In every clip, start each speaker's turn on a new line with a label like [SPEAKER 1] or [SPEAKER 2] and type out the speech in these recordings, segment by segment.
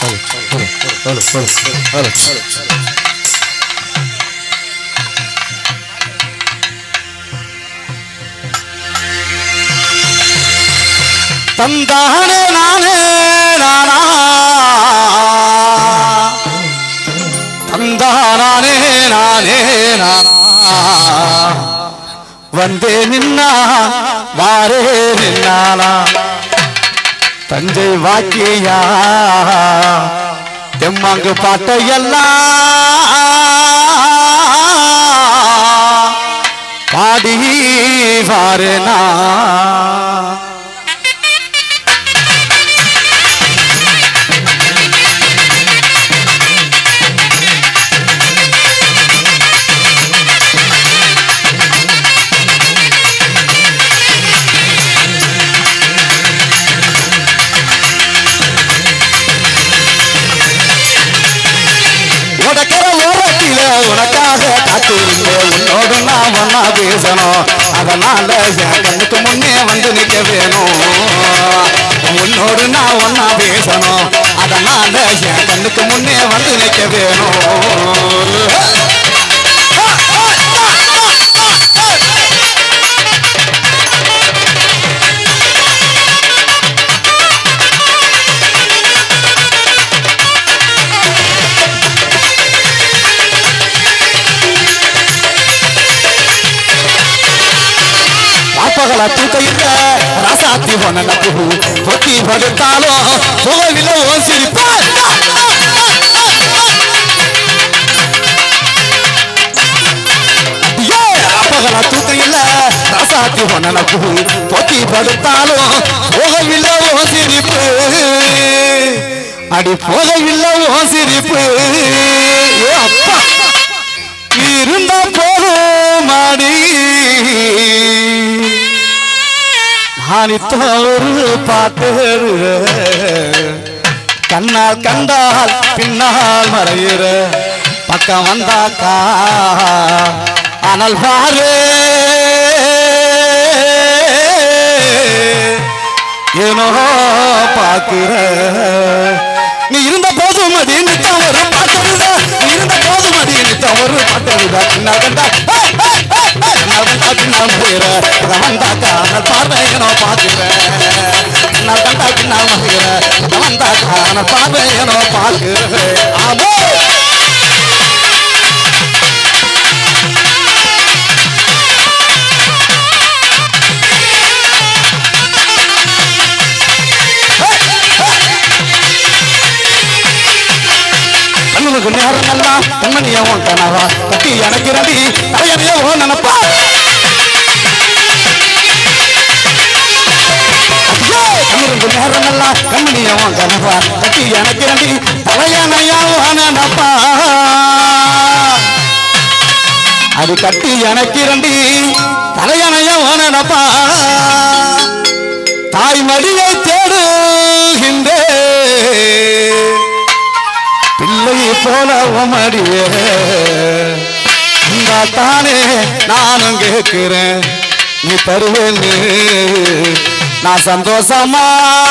[SPEAKER 1] தந்தானே நானே நானா தந்தானே நானே நானா வந்தே நின்னா வாரே நின்னானா தஞ்சை வாக்கியா தெம்மாங்கு பாட்டையெல்லாம் பாடி வாரேனா உனக்கிற ஓரத்தில உனக்காக காத்திருந்தேன் உன்னோடு நான் ஒன்னா பேசணும் அதனால என் கண்ணுக்கு முன்னே வந்து நிக்க வேணும் உன்னோடு நான் ஒன்னா பேசணும் அதனால என் கண்ணுக்கு முன்னே வந்து நிக்க வேணும் பாப்பகள தூக்க இல்ல ராசாத்தி போன நப்பு பொத்தி படுத்தாலும் புகழில ஓ சிரிப்பா அப்பகல தூக்க இல்ல ராசாத்தி போன நப்பு பொத்தி படுத்தாலும் புகழில ஓ சிரிப்பு அடி போகவில்லை ஓ சிரிப்பு ஏ அப்பா இருந்த போதும் மாடி நானித்த ஒரு பாட்டு கண்ணால் கண்டால் பின்னால் மறையிற பக்கம் வந்தாக்கா அனல் பாரு ஏனோ பாக்குற நீ இருந்த போதும் அது நித்தம் ஒரு பாட்டருத நீ இருந்த போதும் அது நித்தம் ஒரு பாட்டருத பின்னால் கண்டா ஏய், ஏய், ஏய், ஏய், பின்னால் கண்டா பின்னால் போயிற இதை வந்தாக்கா அனல் பார்வை ஏனோ பாக்குற பின்னால் கண்டா பின்னால் மகிற இதை வந்தாக்கா அனல் பார்வை ஏனோ பாக்குற ஆமோ கண்ணுக்கு நேரம் நல்லா கண்மணிய உன் கனவா கட்டி எனக்கு ரடி தலையணைய ஓ நினப்பா கண்ணுக்கு நேரம் நல்லா கண்மணிய உன் கனவா கட்டி எனக்கு ரடி தலையணைய ஓ நினப்பா அது கட்டி எனக்கு ரண்டி தலையணைய ஓ நினப்பா தாய் மடியை தேடுகின்றே பிள்ளை போல உமடியே இந்த தானே நானும் கேட்கிறேன் நீ தருவேன்னு நான் சந்தோஷமா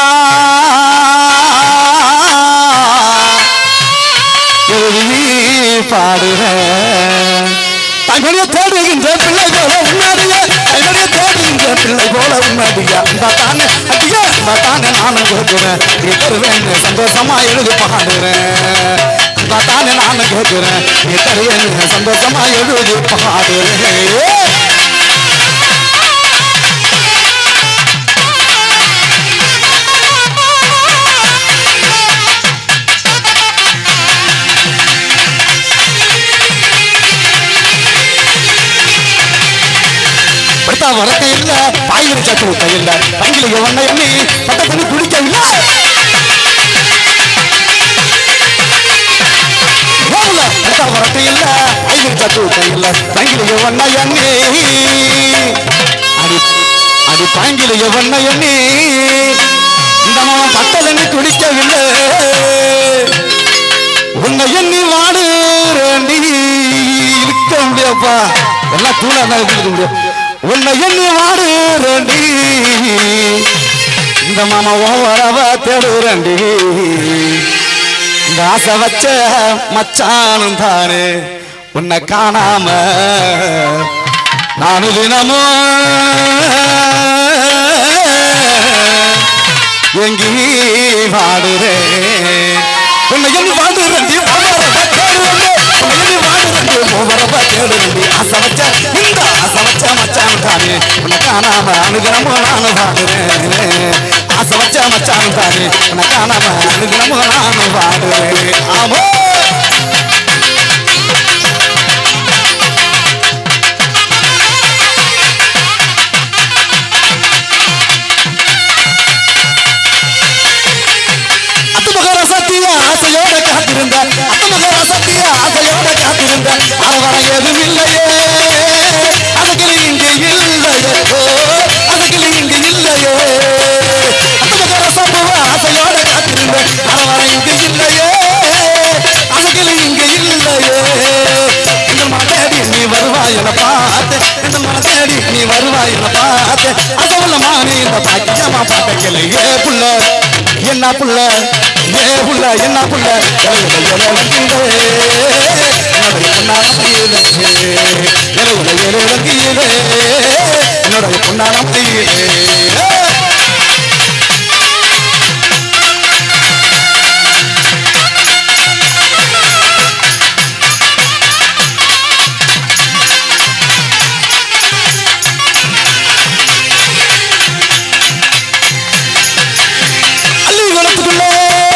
[SPEAKER 1] எழுதி பாடுறேன் தங்களுடைய தேடுகின்ற பிள்ளை போல உன்னாடிய தங்களுடைய தேடுகின்ற பிள்ளை போல உன்னாடியா இந்த தானே அடியா இந்த தானே நானும் கேட்கிறேன் நீ தருவேன்னு சந்தோஷமா எழுதி பாடுறேன் இந்த தானே நானும் கேட்கிறேன் நீ தருவேன்னு சந்தோஷமா எழுதி பாடுறேன் படுத்தா வரக்க இல்ல பாய் சத்து விட்ட இல்ல பங்கிலிங்க ஒன்ன எண்ணி பட்ட தண்ணி குடிக்க இல்ல போகல படுத்தா வரக்க இல்ல பாய் சத்து விட்ட இல்ல பங்கிலிங்க ஒன்ன எண்ணி அடி அடி பங்கிலிங்க ஒன்ன எண்ணி இந்த மாமன் பட்ட தண்ணி குடிக்கவில்லை உன்னை எண்ணி வாடுறேண்டி இருக்க முடியாப்பா எல்லாம் தூளா தான் இருக்க முடியும் உன்னை எண்ணி வாடுறேண்டி இந்த மாமா உன் வரவ தேடுறேண்டி ஆசை வச்ச மச்சானும் தானே உன்னை காணாம நானு தினமும் எங்கி வாடுறேன் உன்னை எண்ணி வாடுறேன் போவரப்ப தேடுறேன் உன்னை எண்ணி வாடுறேன் போவரப்ப தேடுறேன் ஆசை வச்ச இந்த ஆசை வச்ச மச்சான் தானே உன்னை காணாம அனுகிரமும் நானும் வாடுறேன் ஆசை வச்ச மச்சான் தானே உன்னை காணாம அனுகிரமும் நானும் வாடுறேன் ஆமோ அத்துமகர சத்திய ஆசையோட காத்திருந்த அத்துமகர சத்திய ஆசையோட காத்திருந்த அரவணை எதுவும் இல்லையே அதுக்கிளி இங்கு இல்லையே ஓ, அதுக்கிளி இங்கு இல்லையே அத்துமகர சம்பவ ஆசையோட காத்திருந்த அரவணை இங்கு இல்லையே அதுக்கிளி இங்கு இல்லையே இந்த மன தேடி நீ வருவாய் என பார்த்து இந்த மன தேடி நீ வருவாய் என பார்த்து அதோல மானி இந்த பாக்கியமா பாட்ட கிளையே புள்ள என்ன புள்ள ஏ புள்ள என்ன புள்ள என்னுடைய பொண்ணான மயிலே அள்ளி வளர்த்துக்குள்ளே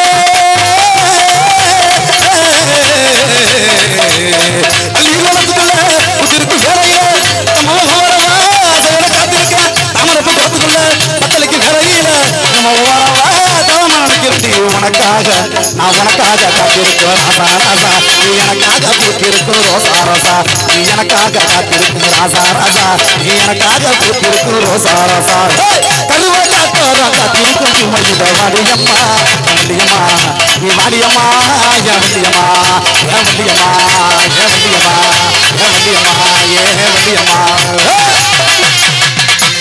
[SPEAKER 1] அள்ளி வளர்த்துக்குள்ளே உதிருக்கு வேலையில நம்ம வரவா அதோட காத்திருக்க தாமரப்பு குளத்துக்குள்ள பத்தலைக்கு வேலையில நம்ம வரவா தாம நினைக்கிறடி உனக்காக நான் உனக்காக காத்திருக்கோம் ராசா ராசா நீ எனக்காக பூத்திருக்கும் ரோசா ரோசா நீ எனக்காக காத்திருக்கும் ராசா ராசா நீ எனக்காக பூத்திருக்கும் ரோசா ரோசா கருவா காத்தோரா காத்திருக்கும் சுமையுட வாடியம்மா வண்டியம்மா நீ வாடியம்மா ஏன் வண்டியம்மா ஏன் வண்டியம்மா ஏன் வண்டியம்மா ஏன் வண்டியம்மா ஏன் வண்டியம்மா ஏய்!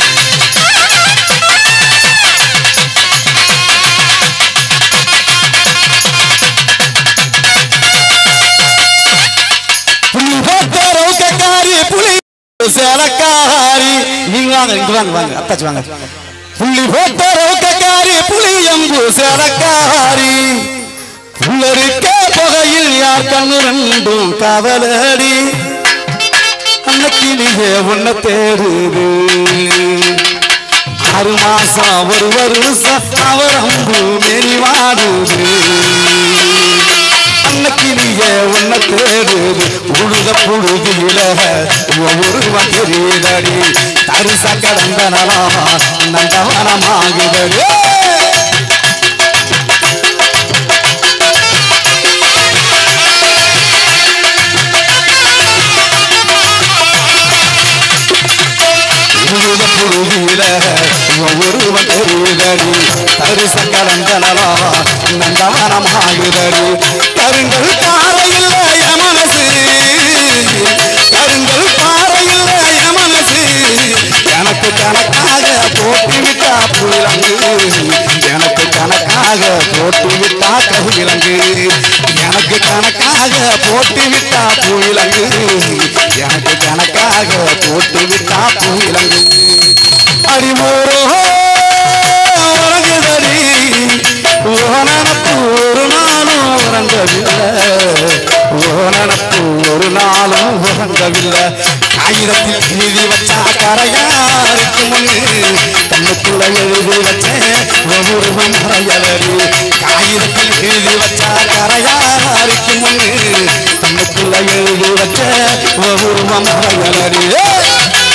[SPEAKER 1] புள்ளி போட்ட ரவுக்கக்காரி புலி சேலக்காரி நீங்க வாங்க இங்க வாங்க வாங்க அத்தாச்சு வாங்க புள்ளி போட்ட ரவுக்கக்காரி புலி எம்பு சேலக்காரி புள்ளருக்க புகையில் யார் கண்ணு ரெண்டும் கவலடி அன்னக்கிளியே உன்னை தேடுது ஆறு மாசம் ஒரு வருஷம் அவர் அம்பு மேரி வாடுது அன்னக்கிளியே உன்னை தேடுது உழுத புழுதியில ஒவ்வொருவன் தெரியுதடி தரிச கடந்த நலம் நந்தவனமாகுதடி உழுத புழுதியில ஒவ்வொருவன் தெரியுதடி தரிச கடந்த நலம் நந்தவனமாகுதடி கருங்கள் பாறையில் என் மனசு கருங்கள் பாறையில் என் மனசு எனக்கு கணக்காக போட்டு விட்டா புலங்கு எனக்கு கணக்காக போட்டு விட்டா கவிலங்கு எனக்கு கணக்காக போட்டு விட்டா புலங்கு எனக்கு கணக்காக போட்டு விட்டா புலங்கு அடிமோரோ உறங்குதடி ஓனப்பு ஒரு நாளும் உறங்கவில்லை ஓனப்பு ஒரு நாளும் உறங்கவில்லை காகிதத்தில் எழுதி வச்சா கரையாருக்கு முன்னு கண்ணுக்குள்ள எழுதி வச்சேன் ஒவ்வொரு மறையலடி காகிதத்தில் எழுதி வச்சா கரையாருக்கு முன்னு கண்ணுக்குள்ள எழுதி வச்ச ஒவ்வொரு மறையலடி ஏய்!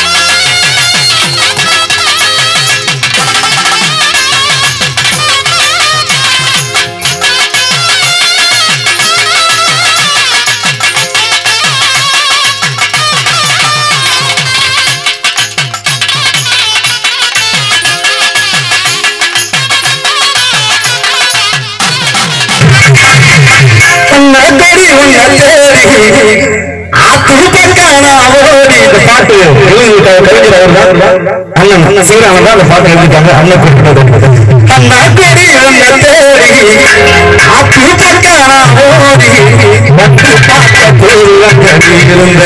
[SPEAKER 2] உன்னடி உன்னடி ஆத்து பக்கான ஓடி இந்த பாட்டு எழுதிவிட்ட கவிஞர் அவர்தான் அண்ணன் அண்ணன் சீராமன் தான் அந்த பாட்டு எழுதிட்டாங்க அண்ணன் குறிப்பிட்டது கண்ணாக்கடி உன்ன தேடி ஆத்து பக்கான நீ இருந்த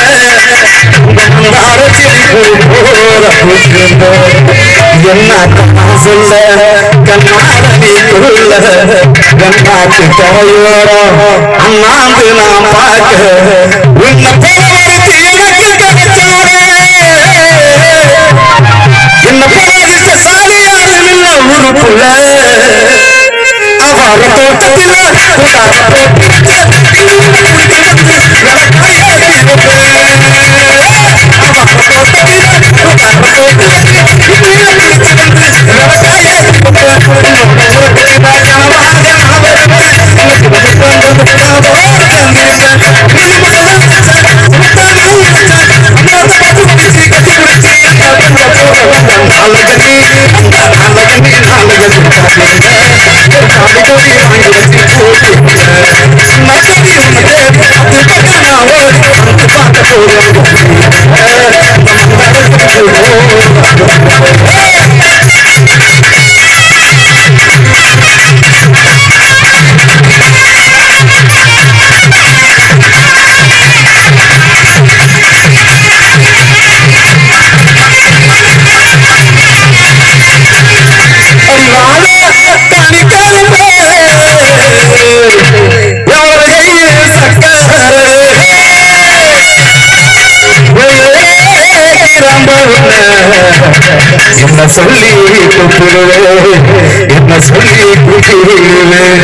[SPEAKER 2] மந்தார செடி போல பூக்கிருந்த என்ன நான் சொல்ல கண்ணாட நீ கொள்ள கண்ணாட்டு கரையோரம் அண்ணாந்து நான் பார்க்க உன்னை போல ஒருத்தி எனக்கு கிடைச்சாரே என்ன போல சாலியாரு இல்ல உருப்புல அவர் தோட்டத்தில் என்ன சொல்லி கூப்பிடுவேன் என்ன சொல்லி கூப்பிடுவேன்